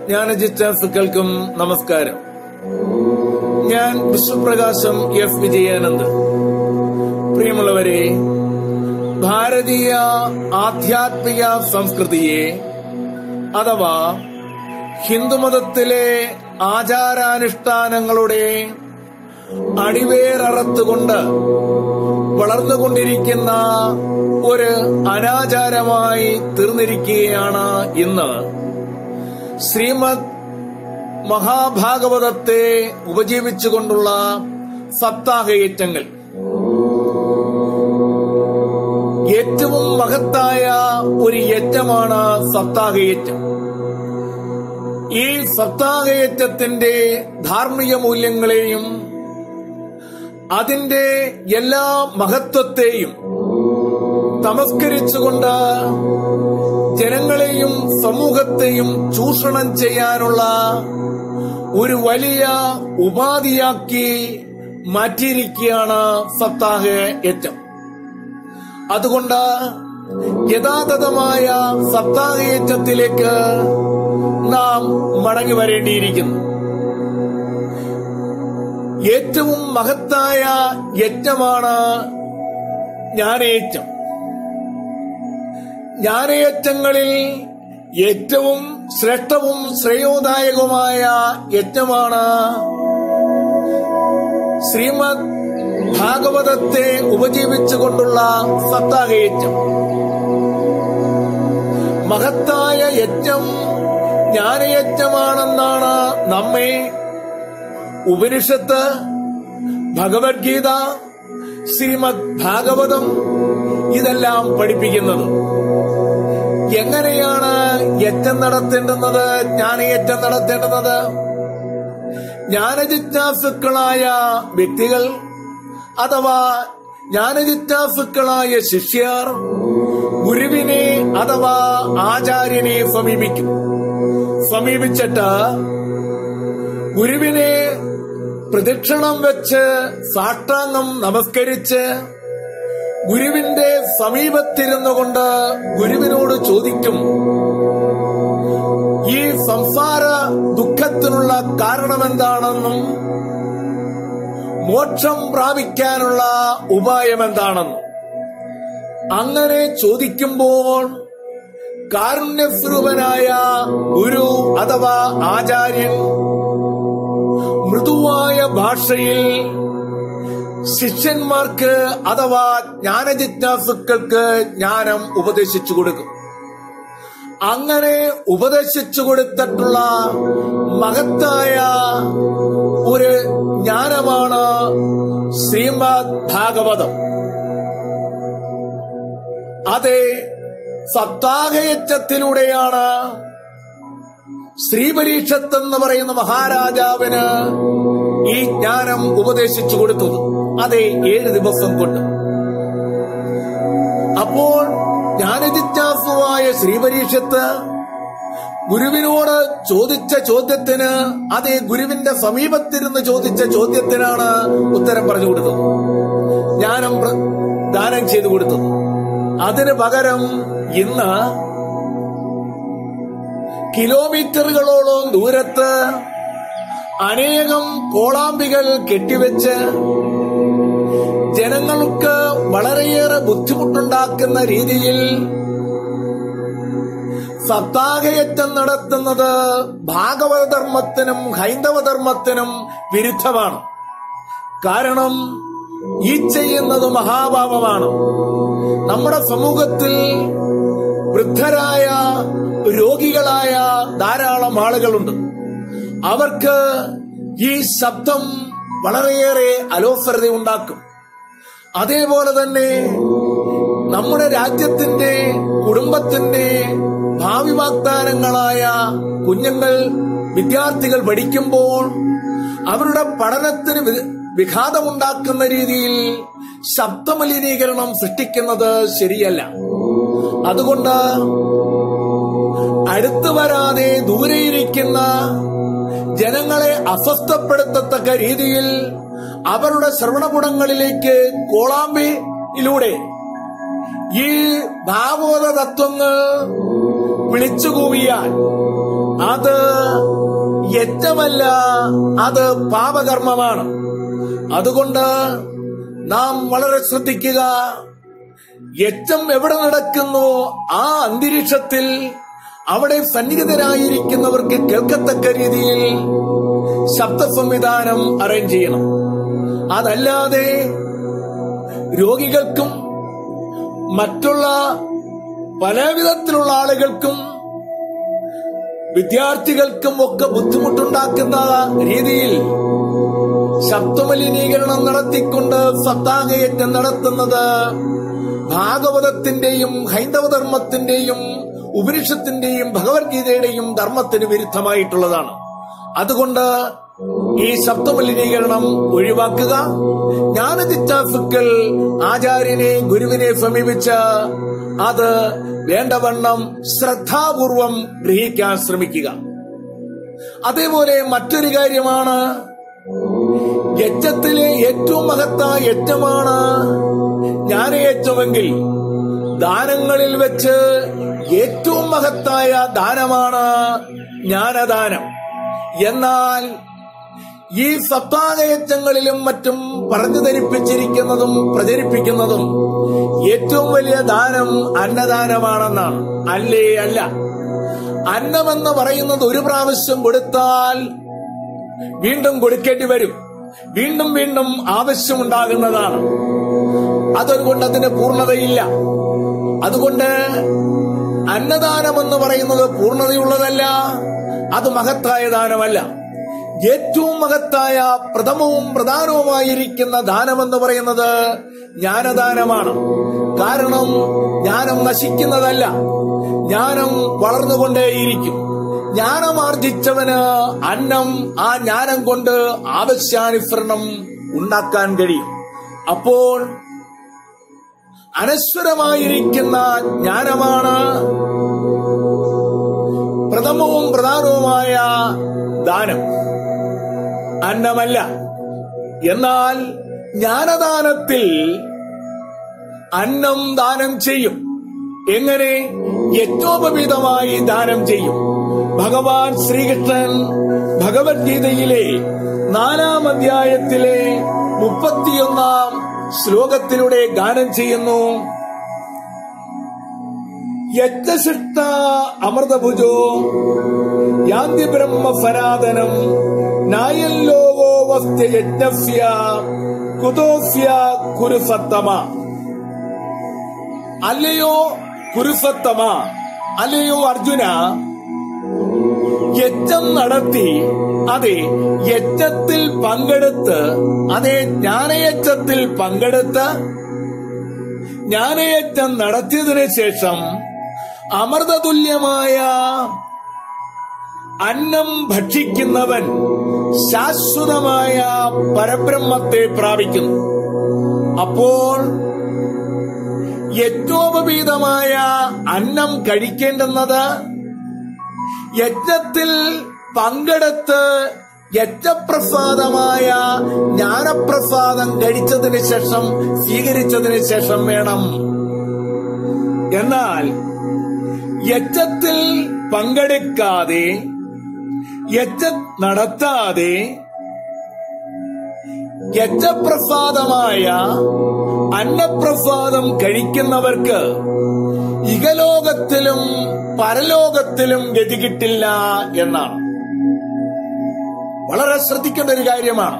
ജ്ഞാനജിറ്റാസുക്കൾക്കും നമസ്കാരം ഞാൻ വിശ്വപ്രകാശം എഫ് വിജയാനന്ദ് പ്രിയമുള്ളവരെ ഭാരതീയ ആധ്യാത്മിക സംസ്കൃതിയെ അഥവാ ഹിന്ദുമതത്തിലെ ആചാരാനുഷ്ഠാനങ്ങളുടെ അടിവേററുത്തുകൊണ്ട് വളർന്നുകൊണ്ടിരിക്കുന്ന ഒരു അനാചാരമായി തീർന്നിരിക്കുകയാണ് ഇന്ന് ശ്രീമദ് മഹാഭാഗവതത്തെ ഉപജീവിച്ചുകൊണ്ടുള്ള സപ്താഹയറ്റങ്ങൾ ഏറ്റവും മഹത്തായ ഒരു യജ്ഞമാണ് സപ്താഹയറ്റം ഈ സപ്താഹയറ്റത്തിന്റെ ധാർമ്മിക മൂല്യങ്ങളെയും അതിന്റെ എല്ലാ മഹത്വത്തെയും തമസ്കരിച്ചുകൊണ്ട് ജനങ്ങളെയും സമൂഹത്തെയും ചൂഷണം ചെയ്യാനുള്ള ഒരു വലിയ ഉപാധിയാക്കി മാറ്റിയിരിക്കുകയാണ് സപ്താഹ യജ്ഞം അതുകൊണ്ട് യഥാതഥമായ സപ്താഹയജ്ഞത്തിലേക്ക് നാം മടങ്ങി വരേണ്ടിയിരിക്കുന്നു ഏറ്റവും മഹത്തായ യജ്ഞമാണ് ജ്ഞാനയജ്ഞം ജ്ഞാനയജ്ഞങ്ങളിൽ ഏറ്റവും ശ്രേഷ്ഠവും ശ്രേയോദായകവുമായ യജ്ഞമാണ് ശ്രീമദ് ഭാഗവതത്തെ ഉപജീവിച്ചുകൊണ്ടുള്ള സപ്താഹയജ്ഞം മഹത്തായ യജ്ഞം ജ്ഞാനയജ്ഞമാണെന്നാണ് നമ്മെ ഉപനിഷത്ത് ഭഗവത്ഗീത ശ്രീമദ് ഭാഗവതം ഇതെല്ലാം പഠിപ്പിക്കുന്നത് എങ്ങനെയാണ് യജ്ഞം നടത്തേണ്ടുന്നത് ജ്ഞാനയജ്ഞം നടത്തേണ്ടുന്നത് ജ്ഞാനജിജ്ഞാസുക്കളായ വ്യക്തികൾ അഥവാ ജ്ഞാനജിജ്ഞാസുക്കളായ ശിഷ്യർ ഗുരുവിനെ അഥവാ ആചാര്യനെ സമീപിക്കും സമീപിച്ചിട്ട് ഗുരുവിനെ പ്രദക്ഷിണം വെച്ച് സാഷ്ടാംഗം നമസ്കരിച്ച് ഗുരുവിന്റെ സമീപത്തിരുന്നു കൊണ്ട് ഗുരുവിനോട് ചോദിക്കും ഈ സംസാര ദുഃഖത്തിനുള്ള കാരണമെന്താണെന്നും മോക്ഷം പ്രാപിക്കാനുള്ള ഉപായം എന്താണെന്നും അങ്ങനെ ചോദിക്കുമ്പോൾ കാരുണ്യസ്വരൂപനായ ഗുരു അഥവാ ആചാര്യൻ മൃദുവായ ഭാഷയിൽ ശിഷ്യന്മാർക്ക് അഥവാ ജ്ഞാനജിജ്ഞാസുക്കൾക്ക് ജ്ഞാനം ഉപദേശിച്ചു കൊടുക്കും അങ്ങനെ ഉപദേശിച്ചു കൊടുത്തിട്ടുള്ള മഹത്തായ ഒരു ജ്ഞാനമാണ് ശ്രീമദ് ഭാഗവതം അതെ സപ്താഹയറ്റത്തിലൂടെയാണ് ശ്രീപരീക്ഷത്ത് എന്ന് പറയുന്ന മഹാരാജാവിന് ഈ ജ്ഞാനം ഉപദേശിച്ചു കൊടുത്തത് അതെ ഏഴ് ദിവസം കൊണ്ട് അപ്പോൾ ജ്ഞാനജിജ്ഞാസുവായ ശ്രീപരീക്ഷത്ത് ഗുരുവിനോട് ചോദിച്ച ചോദ്യത്തിന് അതേ ഗുരുവിന്റെ സമീപത്തിരുന്ന് ചോദിച്ച ചോദ്യത്തിനാണ് ഉത്തരം പറഞ്ഞു കൊടുത്തത് ജ്ഞാനം ദാനം ചെയ്തു കൊടുത്തത് അതിന് പകരം ഇന്ന് കിലോമീറ്ററുകളോളം ദൂരത്ത് അനേകം കോളാമ്പികൾ കെട്ടിവെച്ച് ജനങ്ങൾക്ക് വളരെയേറെ ബുദ്ധിമുട്ടുണ്ടാക്കുന്ന രീതിയിൽ സപ്താഹയറ്റം നടത്തുന്നത് ഭാഗവതധർമ്മത്തിനും ഹൈന്ദവധർമ്മത്തിനും വിരുദ്ധമാണ് കാരണം ഈ ചെയ്യുന്നത് മഹാപാപമാണ് നമ്മുടെ സമൂഹത്തിൽ വൃദ്ധരായ രോഗികളായ ധാരാളം ആളുകളുണ്ട് അവർക്ക് ഈ ശബ്ദം വളരെയേറെ അലോസരത ഉണ്ടാക്കും അതേപോലെ തന്നെ നമ്മുടെ രാജ്യത്തിന്റെ കുടുംബത്തിന്റെ ഭാവി വാഗ്ദാനങ്ങളായ കുഞ്ഞുങ്ങൾ വിദ്യാർത്ഥികൾ പഠിക്കുമ്പോൾ അവരുടെ പഠനത്തിന് വിഘാതമുണ്ടാക്കുന്ന രീതിയിൽ ശബ്ദമലിനീകരണം സൃഷ്ടിക്കുന്നത് ശരിയല്ല അതുകൊണ്ട് അടുത്തു വരാതെ ദൂരെയിരിക്കുന്ന ജനങ്ങളെ അസ്വസ്ഥപ്പെടുത്തത്തക്ക രീതിയിൽ അവരുടെ ശ്രവണഗുണങ്ങളിലേക്ക് കോളാമ്പിയിലൂടെ ഈ ഭാഗവത തത്വങ്ങൾ വിളിച്ചുകൂവിയാൽ അത് യജ്ഞമല്ല അത് പാപകർമ്മമാണ് അതുകൊണ്ട് നാം വളരെ ശ്രദ്ധിക്കുക യജ്ഞം എവിടെ നടക്കുന്നു ആ അന്തരീക്ഷത്തിൽ അവിടെ സന്നിഹിതരായിരിക്കുന്നവർക്ക് കേൾക്കത്തക്ക രീതിയിൽ ശബ്ദ സംവിധാനം അറേഞ്ച് ചെയ്യണം അതല്ലാതെ രോഗികൾക്കും മറ്റുള്ള പലവിധത്തിലുള്ള ആളുകൾക്കും വിദ്യാർത്ഥികൾക്കും ഒക്കെ ബുദ്ധിമുട്ടുണ്ടാക്കുന്ന രീതിയിൽ ശബ്ദമലിനീകരണം നടത്തിക്കൊണ്ട് സപ്താഹയജ്ഞം നടത്തുന്നത് ഭാഗവതത്തിന്റെയും ഹൈന്ദവധർമ്മത്തിന്റെയും ഉപനിഷത്തിന്റെയും ഭഗവത്ഗീതയുടെയും ധർമ്മത്തിന് വിരുദ്ധമായിട്ടുള്ളതാണ് അതുകൊണ്ട് ഈ ശബ്ദമലിനീകരണം ഒഴിവാക്കുക ജ്ഞാനജിജ്ഞാസുക്കൾ ആചാര്യനെ ഗുരുവിനെ സമീപിച്ച് അത് വേണ്ടവണ്ണം ശ്രദ്ധാപൂർവം ഗ്രഹിക്കാൻ ശ്രമിക്കുക അതേപോലെ മറ്റൊരു കാര്യമാണ് യജ്ഞത്തിലെ ഏറ്റവും മഹത്തായ യജ്ഞമാണ് ജ്ഞാനയജ്ഞമെങ്കിൽ ദാനങ്ങളിൽ വെച്ച് ഏറ്റവും മഹത്തായ ദാനമാണ് ജ്ഞാനദാനം എന്നാൽ ഈ സപ്താഹയജ്ഞങ്ങളിലും മറ്റും പറഞ്ഞു ധരിപ്പിച്ചിരിക്കുന്നതും പ്രചരിപ്പിക്കുന്നതും ഏറ്റവും വലിയ ദാനം അന്നദാനമാണെന്നാണ് അല്ലേ അല്ല അന്നമെന്ന് പറയുന്നത് ഒരു പ്രാവശ്യം കൊടുത്താൽ വീണ്ടും കൊടുക്കേണ്ടി വരും വീണ്ടും വീണ്ടും ആവശ്യമുണ്ടാകുന്നതാണ് അതുകൊണ്ട് അതിന് പൂർണ്ണതയില്ല അതുകൊണ്ട് അന്നദാനം എന്ന് പറയുന്നത് പൂർണ്ണതയുള്ളതല്ല അത് മഹത്തായ ദാനമല്ല ഏറ്റവും മഹത്തായ പ്രഥമവും പ്രധാനവുമായിരിക്കുന്ന ദാനമെന്ന് പറയുന്നത് ജ്ഞാനദാനമാണ് കാരണം ജ്ഞാനം നശിക്കുന്നതല്ല ജ്ഞാനം വളർന്നുകൊണ്ടേയിരിക്കും ജ്ഞാനമാർജിച്ചവന് അന്നം ആ ജ്ഞാനം കൊണ്ട് ആവശ്യാനുസരണം ഉണ്ടാക്കാൻ കഴിയും അപ്പോൾ അനശ്വരമായിരിക്കുന്ന ജ്ഞാനമാണ് പ്രഥമവും പ്രധാനവുമായ ദാനം അന്നമല്ല എന്നാൽ ജ്ഞാനദാനത്തിൽ അന്നം ദാനം ചെയ്യും എങ്ങനെ യജ്ഞോപവീതമായി ദാനം ചെയ്യും ഭഗവാൻ ശ്രീകൃഷ്ണൻ ഭഗവത്ഗീതയിലെ നാലാം അധ്യായത്തിലെ മുപ്പത്തിയൊന്നാം ശ്ലോകത്തിലൂടെ ഗാനം ചെയ്യുന്നു യജ്ഞശിഷ്ട അമൃതഭുജോ യാന്തി ബ്രഹ്മ ഫനാദനം നായൻ ലോകോ വസ്ത്യ യജ്ഞസ്യ കുതോസ്യ കുരുസത്തമ അല്ലയോ കുരുസത്തമ അല്ലയോ അർജുന യജ്ഞം നടത്തി അതെ യജ്ഞത്തിൽ പങ്കെടുത്ത് അതെ ജ്ഞാനയജ്ഞത്തിൽ പങ്കെടുത്ത് ജ്ഞാനയജ്ഞം നടത്തിയതിനു ശേഷം അമൃതതുല്യമായ അന്നം ഭക്ഷിക്കുന്നവൻ ശാശ്വതമായ പരബ്രഹ്മത്തെ പ്രാപിക്കുന്നു അപ്പോൾ യജ്ഞോപവീതമായ അന്നം കഴിക്കേണ്ടുന്നത് യജ്ഞത്തിൽ പങ്കെടുത്ത് യജ്ഞപ്രസാദമായ ജ്ഞാനപ്രസാദം കഴിച്ചതിന് ശേഷം സ്വീകരിച്ചതിന് ശേഷം വേണം എന്നാൽ യജ്ഞത്തിൽ പങ്കെടുക്കാതെ യജ്ഞ നടത്താതെ യജ്ഞപ്രസാദമായ അന്നപ്രസാദം കഴിക്കുന്നവർക്ക് ഇഹലോകത്തിലും പരലോകത്തിലും ഗതി കിട്ടില്ല എന്നാണ് വളരെ ശ്രദ്ധിക്കേണ്ട ഒരു കാര്യമാണ്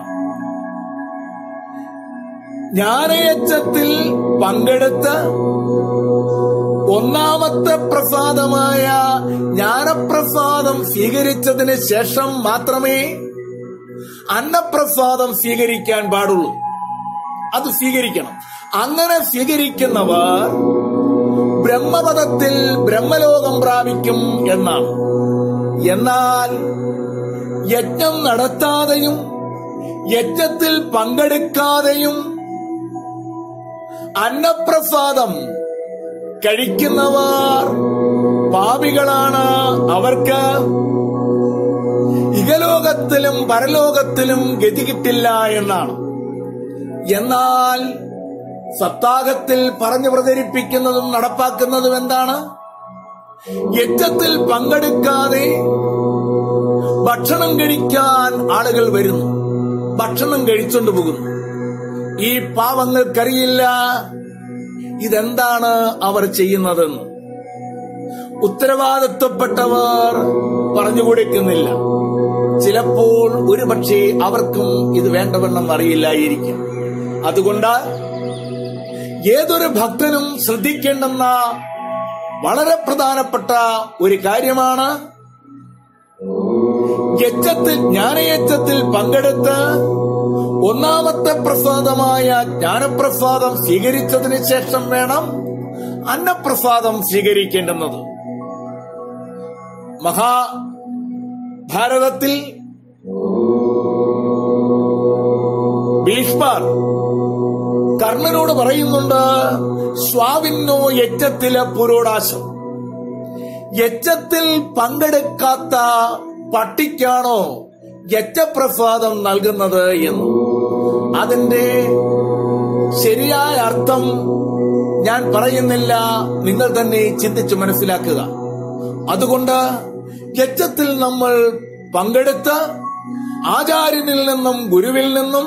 ജ്ഞാനയജ്ഞത്തിൽ പങ്കെടുത്ത് ഒന്നാമത്തെ പ്രസാദമായ ജ്ഞാനപ്രസാദം സ്വീകരിച്ചതിന് ശേഷം മാത്രമേ അന്നപ്രസാദം സ്വീകരിക്കാൻ പാടുള്ളൂ അത് സ്വീകരിക്കണം അങ്ങനെ സ്വീകരിക്കുന്നവർ ബ്രഹ്മപദത്തിൽ ബ്രഹ്മലോകം പ്രാപിക്കും എന്നാണ് എന്നാൽ യജ്ഞം നടത്താതെയും യജ്ഞത്തിൽ പങ്കെടുക്കാതെയും അന്നപ്രസാദം കഴിക്കുന്നവർ പാപികളാണ് അവർക്ക് ഇഹലോകത്തിലും പരലോകത്തിലും ഗതി കിട്ടില്ല എന്നാണ് എന്നാൽ സപ്താഹത്തിൽ പറഞ്ഞു പ്രചരിപ്പിക്കുന്നതും നടപ്പാക്കുന്നതും എന്താണ് യജ്ഞത്തിൽ പങ്കെടുക്കാതെ ഭക്ഷണം കഴിക്കാൻ ആളുകൾ വരുന്നു ഭക്ഷണം കഴിച്ചുകൊണ്ട് പോകുന്നു ഈ പാവങ്ങൾക്കറിയില്ല ഇതെന്താണ് അവർ ചെയ്യുന്നതെന്ന് ഉത്തരവാദിത്വപ്പെട്ടവർ പറഞ്ഞു കൊടുക്കുന്നില്ല ചിലപ്പോൾ ഒരുപക്ഷെ അവർക്കും ഇത് വേണ്ടവണ്ണം അറിയില്ലായിരിക്കും അതുകൊണ്ട് ഏതൊരു ഭക്തനും ശ്രദ്ധിക്കേണ്ടെന്ന വളരെ പ്രധാനപ്പെട്ട ഒരു കാര്യമാണ് യജ്ഞത്തിൽ ജ്ഞാനയജ്ഞത്തിൽ പങ്കെടുത്ത് ഒന്നാമത്തെ പ്രസാദമായ ജ്ഞാനപ്രസാദം സ്വീകരിച്ചതിന് ശേഷം വേണം അന്നപ്രസാദം സ്വീകരിക്കേണ്ടുന്നത് മഹാഭാരതത്തിൽ ഭീഷ്മർ കർണനോട് പറയുന്നുണ്ട് സ്വാവിന്നോ യജ്ഞത്തിലെ പുരോടാശം യജ്ഞത്തിൽ പങ്കെടുക്കാത്ത പട്ടിക്കാണോ യജ്ഞപ്രസാദം നൽകുന്നത് എന്ന് അതിന്റെ ശരിയായ അർത്ഥം ഞാൻ പറയുന്നില്ല നിങ്ങൾ തന്നെ ചിന്തിച്ചു മനസ്സിലാക്കുക അതുകൊണ്ട് യജ്ഞത്തിൽ നമ്മൾ പങ്കെടുത്ത് ആചാര്യനിൽ നിന്നും ഗുരുവിൽ നിന്നും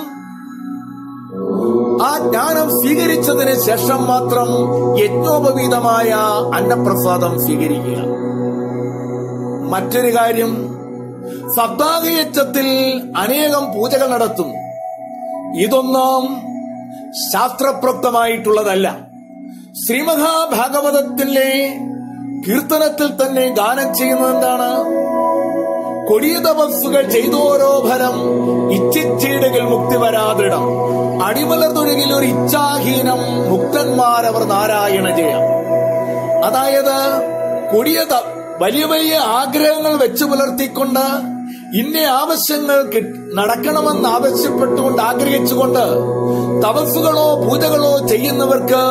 ആ ജ്ഞാനം സ്വീകരിച്ചതിന് ശേഷം മാത്രം യജ്ഞോപവീതമായ അന്നപ്രസാദം സ്വീകരിക്കുക മറ്റൊരു കാര്യം സപ്താഹയജ്ഞത്തിൽ അനേകം പൂജകൾ നടത്തും ഇതൊന്നും ശാസ്ത്രപ്രോക്തമായിട്ടുള്ളതല്ല ശ്രീമഹാഭാഗവതത്തിലെ കീർത്തനത്തിൽ തന്നെ ഗാനം ചെയ്യുന്നത് എന്താണ് കൊടിയ തപസ്സുകൾ ചെയ്തോരോ ഫലം ഇച്ഛിച്ചീടുകൾ മുക്തി വരാതിടം അടിമലർന്നൊഴുകിൽ ഒരു ഇച്ഛാഹീനം മുക്തന്മാരവർ നാരായണ ജയം അതായത് കൊടിയ ത- വലിയ വലിയ ആഗ്രഹങ്ങൾ വെച്ചു പുലർത്തിക്കൊണ്ട് ഇന്ന ആവശ്യങ്ങൾ കി- നടക്കണമെന്ന് ആവശ്യപ്പെട്ടുകൊണ്ട് ആഗ്രഹിച്ചുകൊണ്ട് തപസ്സുകളോ പൂജകളോ ചെയ്യുന്നവർക്ക്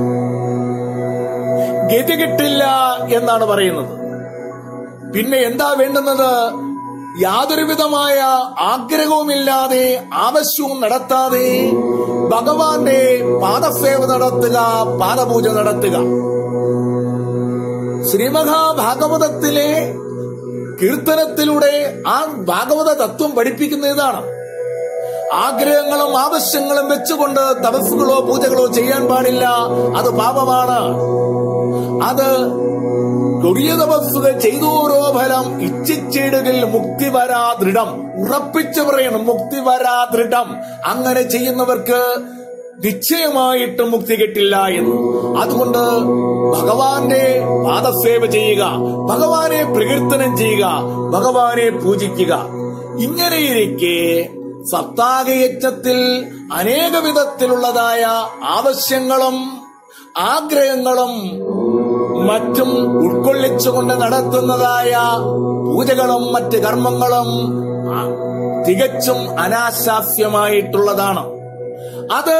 ഗതി കിട്ടില്ല എന്നാണ് പറയുന്നത് പിന്നെ എന്താ വേണ്ടുന്നത് യാതൊരുവിധമായ ആഗ്രഹവുമില്ലാതെ ആവശ്യവും നടത്താതെ ഭഗവാന്റെ പാദസേവ നടത്തുക പാദപൂജ നടത്തുക ശ്രീമഹാഭാഗവതത്തിലെ കീർത്തനത്തിലൂടെ ആ ഭാഗവത തത്വം പഠിപ്പിക്കുന്ന ഇതാണ് ആഗ്രഹങ്ങളും ആവശ്യങ്ങളും വെച്ചുകൊണ്ട് തപസ്സുകളോ പൂജകളോ ചെയ്യാൻ പാടില്ല അത് പാപമാണ് അത് കൊടിയ തപസ്സുകൾ ചെയ്തോരോ ഫലം ഇച്ഛിച്ചിടുകിൽ മുക്തി വരാ ദൃഢം ഉറപ്പിച്ചു പറയണം മുക്തി വരാ ദൃഢം അങ്ങനെ ചെയ്യുന്നവർക്ക് നിശ്ചയമായിട്ടും മുക്തി കിട്ടില്ല എന്ന് അതുകൊണ്ട് ഭഗവാന്റെ പാദസേവ ചെയ്യുക ഭഗവാനെ പ്രകീർത്തനം ചെയ്യുക ഭഗവാനെ പൂജിക്കുക ഇങ്ങനെയിരിക്കെ സപ്താഹയജ്ഞത്തിൽ അനേക വിധത്തിലുള്ളതായ ആവശ്യങ്ങളും ആഗ്രഹങ്ങളും മറ്റും ഉൾക്കൊള്ളിച്ചുകൊണ്ട് നടത്തുന്നതായ പൂജകളും മറ്റ് കർമ്മങ്ങളും ആ, തികച്ചും അനാശാസ്യമായിട്ടുള്ളതാണ് അത്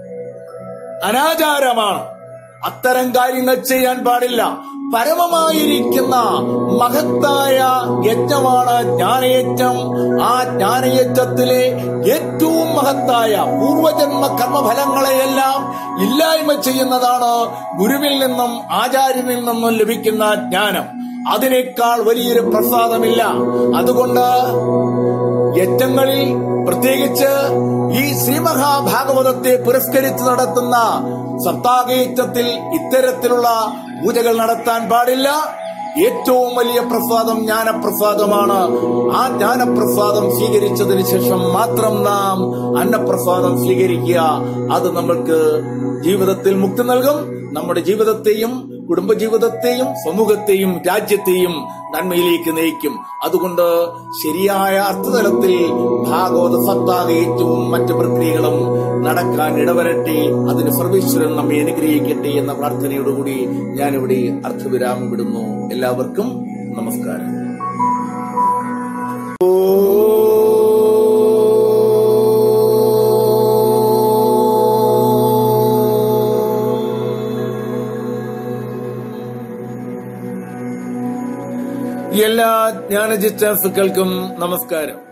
അനാചാരമാണ് അത്തരം കാര്യങ്ങൾ ചെയ്യാൻ പാടില്ല പരമമായിരിക്കുന്ന മഹത്തായ യജ്ഞമാണ് ജ്ഞാനയജ്ഞം ആ ജ്ഞാനയജ്ഞത്തിലെ ഏറ്റവും മഹത്തായ പൂർവജന്മ കർമ്മഫലങ്ങളെയെല്ലാം ഇല്ലായ്മ ചെയ്യുന്നതാണ് ഗുരുവിൽ നിന്നും ആചാര്യനിൽ നിന്നും ലഭിക്കുന്ന ജ്ഞാനം അതിനേക്കാൾ വലിയൊരു പ്രസാദമില്ല അതുകൊണ്ട് യജ്ഞങ്ങളിൽ പ്രത്യേകിച്ച് ഈ ശ്രീമഹാഭാഗവതത്തെ പുരസ്കരിച്ച് നടത്തുന്ന സപ്താഹയജ്ഞത്തിൽ ഇത്തരത്തിലുള്ള പൂജകൾ നടത്താൻ പാടില്ല ഏറ്റവും വലിയ പ്രസാദം ജ്ഞാനപ്രസാദമാണ് ആ ജ്ഞാനപ്രസാദം സ്വീകരിച്ചതിന് ശേഷം മാത്രം നാം അന്നപ്രസാദം സ്വീകരിക്കുക അത് നമ്മൾക്ക് ജീവിതത്തിൽ മുക്തി നൽകും നമ്മുടെ ജീവിതത്തെയും കുടുംബജീവിതത്തെയും സമൂഹത്തെയും രാജ്യത്തെയും നന്മയിലേക്ക് നയിക്കും അതുകൊണ്ട് ശരിയായ അർത്ഥതലത്തിൽ ഭാഗവത സപ്താഹയത്വവും മറ്റ് പ്രക്രിയകളും നടക്കാൻ ഇടവരട്ടെ അതിന് സർവേശ്വരൻ നമ്മെ അനുഗ്രഹിക്കട്ടെ എന്ന പ്രാർത്ഥനയോടുകൂടി ഞാനിവിടെ അർത്ഥവിരാമം വിടുന്നു എല്ലാവർക്കും നമസ്കാരം എല്ലാ ജ്ഞാനജിജ്ഞാസുക്കൾക്കും നമസ്കാരം